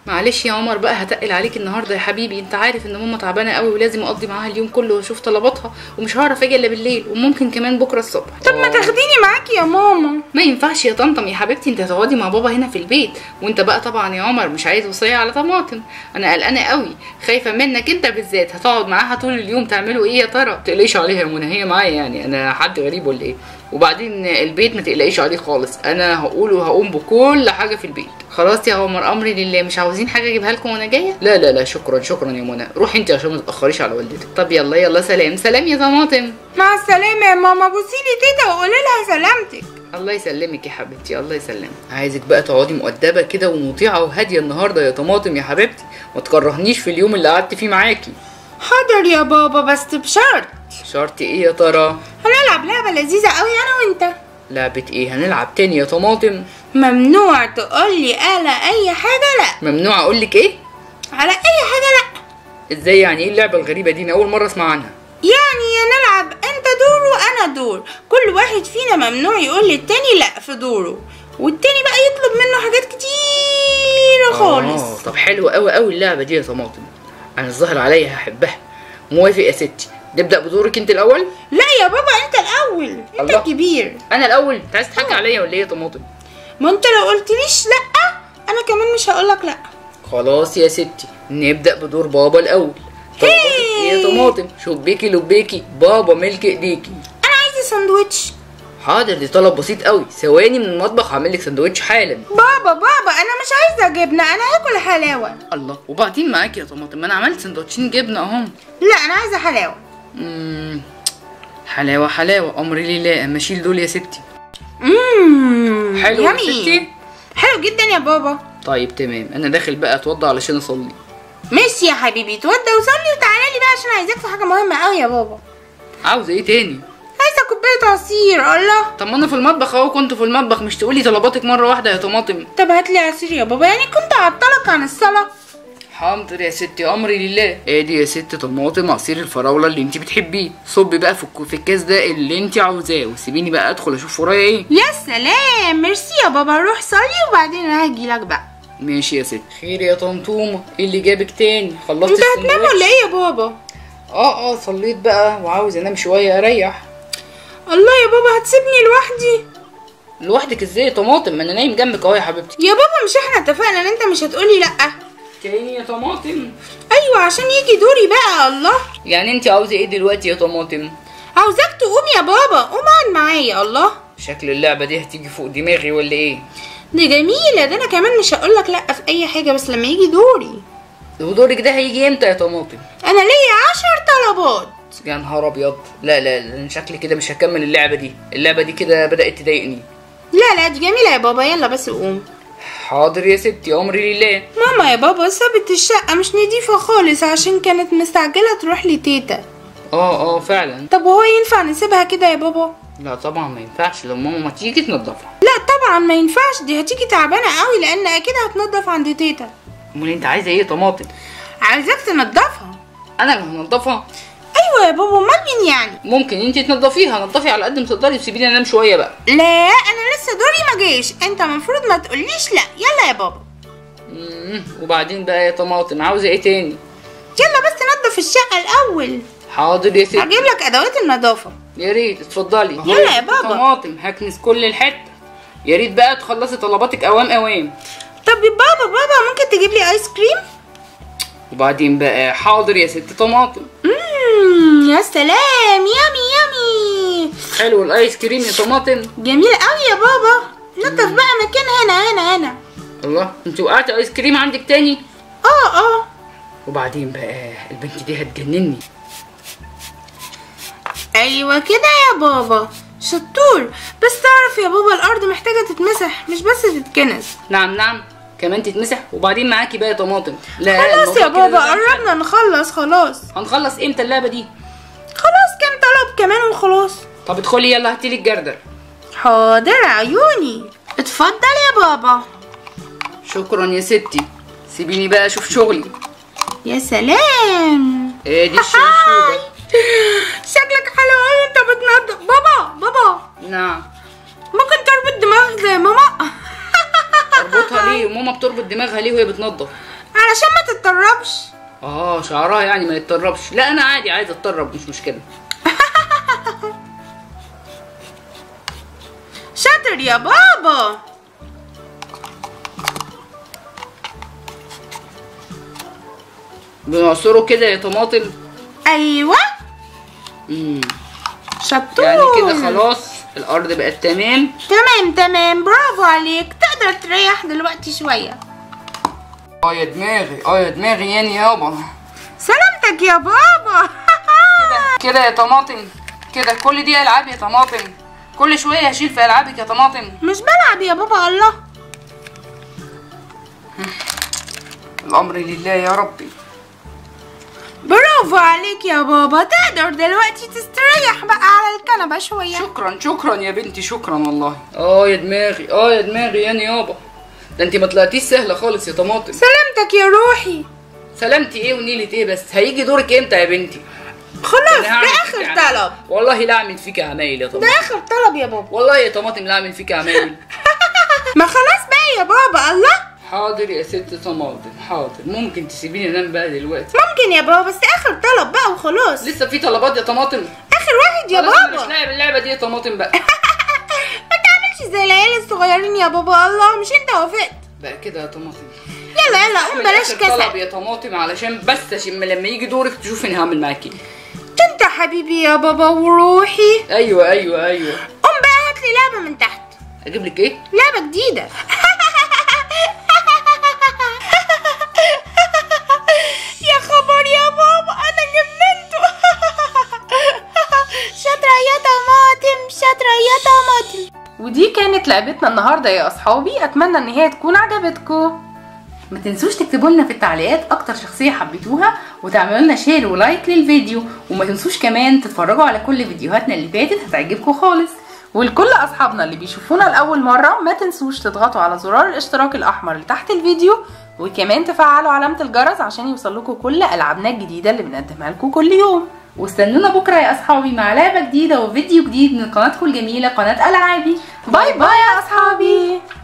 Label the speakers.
Speaker 1: معلش يا عمر بقى هتقل عليك النهارده يا حبيبي انت عارف ان ماما تعبانه قوي ولازم اقضي معاها اليوم كله واشوف طلباتها ومش هعرف اجي الا بالليل وممكن كمان بكره الصبح
Speaker 2: طب ما تاخديني معاكي يا ماما
Speaker 1: ما ينفعش يا طمطم يا حبيبتي انت هتقعدي مع بابا هنا في البيت وانت بقى طبعا يا عمر مش عايز وصيه على طماطم انا قلقانه قوي خايفه منك انت بالذات هتقعد معاها طول اليوم تعملوا ايه يا ترى تقلقيش عليها يا منى هي معايا يعني انا حد غريب ولا ايه وبعدين البيت ما تقلقيش عليه خالص انا هقول وهقوم بكل حاجه في البيت خلاص يا عمر امري لله مش عاوزين حاجه اجيبها لكم وانا جايه لا لا لا شكرا شكرا يا منى روحي انت عشان ما تاخريش على والدتك طب يلا يلا سلام سلام يا طماطم
Speaker 2: مع السلامه يا ماما بصي لي تيتا وقولي لها سلامتك
Speaker 1: الله يسلمك يا حبيبتي الله يسلمك عايزك بقى تقعدي مؤدبه كده ومطيعه وهاديه النهارده يا طماطم يا حبيبتي ما تكرهنيش في اليوم اللي قعدت فيه معاكي
Speaker 2: حاضر يا بابا بس بشرط
Speaker 1: شرط ايه يا ترى
Speaker 2: هنلعب لعبه لذيذه قوي انا وانت
Speaker 1: لعبه ايه هنلعب تاني يا طماطم
Speaker 2: ممنوع تقولي على اي حاجه لا
Speaker 1: ممنوع اقول لك ايه
Speaker 2: على اي حاجه لا
Speaker 1: ازاي يعني ايه اللعبه الغريبه دي انا اول مره اسمع عنها
Speaker 2: يعني يا نلعب انت دور وانا دور كل واحد فينا ممنوع يقول للتاني لا في دوره والتاني بقى يطلب منه حاجات كتير خالص
Speaker 1: اه طب حلوه قوي قوي اللعبه دي يا طماطم انا الظاهر عليا هحبها موافق يا ستي نبدا بدورك انت الاول
Speaker 2: لا يا بابا انت الاول انت
Speaker 1: الله.
Speaker 2: الكبير
Speaker 1: انا الاول انت عايز تضحكي عليا ولا ايه يا طماطم
Speaker 2: ما انت لو قلتليش لا انا كمان مش هقولك لا
Speaker 1: خلاص يا ستي نبدا بدور بابا الاول طلباتك ايه يا طماطم شبيكي لبيكي بابا ملك ايديكي
Speaker 2: انا عايزه ساندوتش
Speaker 1: حاضر دي طلب بسيط قوي ثواني من المطبخ هعمل لك سندوتش حالا
Speaker 2: بابا بابا انا مش عايزه جبنه انا هاكل حلاوه
Speaker 1: الله وبعدين معاكي يا طماطم ما انا عملت سندوتشين جبنه اهم
Speaker 2: لا انا عايزه حلاوه
Speaker 1: مم، حلاوه حلاوه امري لله اما اشيل دول يا ستي
Speaker 2: اممم
Speaker 1: حلو يا
Speaker 2: يامي.
Speaker 1: ستي
Speaker 2: حلو جدا يا بابا
Speaker 1: طيب تمام انا داخل بقى اتوضى علشان اصلي
Speaker 2: ماشي يا حبيبي اتوضى وصلي وتعالى لي بقى عشان عايزاك في حاجه مهمه قوي يا بابا
Speaker 1: عاوز ايه تاني
Speaker 2: عايزه كوبايه عصير الله
Speaker 1: طب ما انا في المطبخ اهو كنت في المطبخ مش تقولي طلباتك مره واحده يا طماطم
Speaker 2: طب هات لي عصير يا بابا يعني كنت عطلك عن الصلاه
Speaker 1: حاضر يا ستي امري لله ادي يا ست طماطم عصير الفراوله اللي انت بتحبيه صبي بقى في الك- في الكاس ده اللي انت عاوزاه وسيبيني بقى ادخل اشوف ورايا ايه
Speaker 2: يا سلام ميرسي يا بابا روح صلي وبعدين انا هجيلك بقى
Speaker 1: ماشي يا ست خير يا طنطومه ايه اللي جابك تاني خلصت
Speaker 2: انت هتنام
Speaker 1: السندوتش؟
Speaker 2: ولا ايه يا بابا
Speaker 1: اه اه صليت بقى وعاوز انام شويه اريح
Speaker 2: الله يا بابا هتسيبني لوحدي
Speaker 1: لوحدك ازاي يا طماطم ما انا نايم جنبك اهو يا حبيبتي
Speaker 2: يا بابا مش احنا اتفقنا ان انت مش هتقولي لا
Speaker 1: تاني يا طماطم
Speaker 2: ايوه عشان يجي دوري بقى الله
Speaker 1: يعني انت عاوزه ايه دلوقتي يا طماطم
Speaker 2: عاوزاك تقوم يا بابا قوم اقعد معايا الله
Speaker 1: شكل اللعبه دي هتيجي فوق دماغي ولا ايه
Speaker 2: دي جميلة ده انا كمان مش هقولك لا في اي حاجة بس لما يجي دوري
Speaker 1: ودورك ده هيجي امتى يا طماطم
Speaker 2: انا ليا عشر طلبات
Speaker 1: يا نهار ابيض لا لا لا أنا شكلي كده مش هكمل اللعبه دي اللعبه دي كده بدات تضايقني
Speaker 2: لا لا دي جميلة يا بابا يلا بس قوم
Speaker 1: حاضر يا ستي امري لله
Speaker 2: ماما يا بابا سابت الشقة مش نضيفة خالص عشان كانت مستعجلة تروح لتيتا
Speaker 1: اه اه فعلا
Speaker 2: طب وهو ينفع نسيبها كده يا بابا
Speaker 1: لا طبعا ما ينفعش لو ماما ما تيجي تنضفها
Speaker 2: لا طبعا ما ينفعش دي هتيجي تعبانة قوي لان اكيد هتنضف عند تيتا
Speaker 1: امال انت عايزه ايه يا طماطم
Speaker 2: عايزاك تنضفها
Speaker 1: انا اللي هنضفها
Speaker 2: ايوه يا بابا امال مين يعني
Speaker 1: ممكن انت تنضفيها نضفي على قد ما تقدري وسيبيني انام شويه بقى
Speaker 2: لا انا لسه دوري ما جاش انت المفروض ما تقوليش لا يلا يا بابا
Speaker 1: مم، وبعدين بقى يا طماطم عاوزه ايه تاني
Speaker 2: يلا بس نضف الشقة الاول
Speaker 1: حاضر يا ستي
Speaker 2: هجيب لك ادوات النظافة
Speaker 1: يا ريت اتفضلي
Speaker 2: يلا يا بابا.
Speaker 1: طماطم هكنس كل الحته يا ريت بقى تخلصي طلباتك اوام اوام
Speaker 2: طب يا بابا بابا ممكن تجيب لي ايس كريم
Speaker 1: وبعدين بقى حاضر يا ست طماطم
Speaker 2: مم، يا سلام يامي يامي
Speaker 1: حلو الايس كريم يا طماطم
Speaker 2: جميل قوي يا بابا نضف بقى مكان هنا هنا هنا
Speaker 1: الله انت وقعت ايس كريم عندك تاني
Speaker 2: اه اه
Speaker 1: وبعدين بقى البنت دي هتجنني
Speaker 2: ايوه كده يا بابا شطور بس تعرف يا بابا الارض محتاجة تتمسح مش بس تتكنس
Speaker 1: نعم نعم كمان تتمسح وبعدين معاكي بقى يا طماطم لا
Speaker 2: خلاص
Speaker 1: الموضوع
Speaker 2: يا
Speaker 1: كده
Speaker 2: بابا
Speaker 1: لازم-
Speaker 2: قربنا نخلص خلاص
Speaker 1: هنخلص امتى اللعبه دي
Speaker 2: خلاص كام طلب كمان وخلاص
Speaker 1: طب ادخلي يلا هاتيلي الجردل
Speaker 2: حاضر عيوني اتفضل يا بابا
Speaker 1: شكرا يا ستي سيبيني بقى اشوف شغلي
Speaker 2: يا سلام
Speaker 1: ادي الشرشوبه
Speaker 2: شكلك حلو قوي انت بتنضف بابا بابا
Speaker 1: نعم
Speaker 2: ممكن تربط دماغك زي ماما
Speaker 1: اربطها ليه وماما بتربط دماغها ليه وهي بتنضف
Speaker 2: علشان ما تتطربش
Speaker 1: اه شعرها يعني ما يتطربش لا انا عادي عايزه اتطرب مش مشكله
Speaker 2: شاطر يا بابا
Speaker 1: بنعصره كده يا طماطم
Speaker 2: ايوه
Speaker 1: امم
Speaker 2: شطور
Speaker 1: يعني كده خلاص الارض بقت تمام
Speaker 2: تمام تمام برافو عليك تقدر تريح دلوقتي شوية
Speaker 1: اه يا دماغي اه يا دماغي يعني يابا
Speaker 2: سلامتك يا بابا
Speaker 1: كده يا طماطم كده كل دي العاب يا طماطم كل شويه هشيل في العابك يا طماطم
Speaker 2: مش بلعب يا بابا الله
Speaker 1: الامر لله يا ربي
Speaker 2: برافو عليك يا بابا تقدر دلوقتي تستريح بقى على الكنبة شوية
Speaker 1: شكرا شكرا يا بنتي شكرا والله اه يا دماغي اه يا دماغي يعني يابا ده انت ما طلعتيش سهله خالص يا طماطم
Speaker 2: سلامتك يا روحي
Speaker 1: سلامتي ايه ونيلة ايه بس هيجي دورك امتى يا بنتي
Speaker 2: خلاص
Speaker 1: أنا هعمل
Speaker 2: ده
Speaker 1: فيك
Speaker 2: اخر
Speaker 1: عمايل.
Speaker 2: طلب
Speaker 1: والله لا اعمل فيك عمايل يا
Speaker 2: ده
Speaker 1: طماطم
Speaker 2: اخر طلب يا بابا
Speaker 1: والله يا طماطم لا اعمل فيك عمايل
Speaker 2: ما خلاص بقى يا بابا الله
Speaker 1: حاضر يا ست طماطم حاضر ممكن تسيبيني انام بقى دلوقتي
Speaker 2: ممكن يا بابا بس اخر طلب بقى وخلاص
Speaker 1: لسه في طلبات يا طماطم
Speaker 2: اخر واحد يا
Speaker 1: خلاص أنا مش
Speaker 2: بابا
Speaker 1: لاعب اللعبه دي يا طماطم بقى
Speaker 2: ما تعملش زي العيال الصغيرين يا بابا الله مش انت وافقت
Speaker 1: بقى كده يا طماطم
Speaker 2: يلا يلا قوم بلاش
Speaker 1: آخر طلب
Speaker 2: كسل
Speaker 1: يا طماطم علشان بس عشان لما يجي دورك تشوفي انا هعمل معاكي إيه.
Speaker 2: انت حبيبي يا بابا وروحي
Speaker 1: ايوه ايوه ايوه
Speaker 2: قوم بقى هات لي لعبة من تحت
Speaker 1: اجيب لك ايه
Speaker 2: لعبة جديدة يا خبر يا بابا انا جننته شاطرة يا طماطم شاطرة يا طماطم
Speaker 3: ودي كانت لعبتنا النهارده يا اصحابي اتمنى ان هي تكون عجبتكم
Speaker 1: ما تنسوش تكتبوا لنا في التعليقات اكتر شخصيه حبيتوها وتعملوا لنا شير ولايك للفيديو وما تنسوش كمان تتفرجوا على كل فيديوهاتنا اللي فاتت هتعجبكم خالص
Speaker 3: ولكل اصحابنا اللي بيشوفونا لاول مره ما تنسوش تضغطوا على زرار الاشتراك الاحمر اللي تحت الفيديو وكمان تفعلوا علامه الجرس عشان يوصلكوا كل العابنا الجديده اللي بنقدمها لكم كل يوم
Speaker 1: واستنونا بكره يا اصحابي مع لعبه جديده وفيديو جديد من قناتكم الجميله قناه العابي
Speaker 3: باي باي يا اصحابي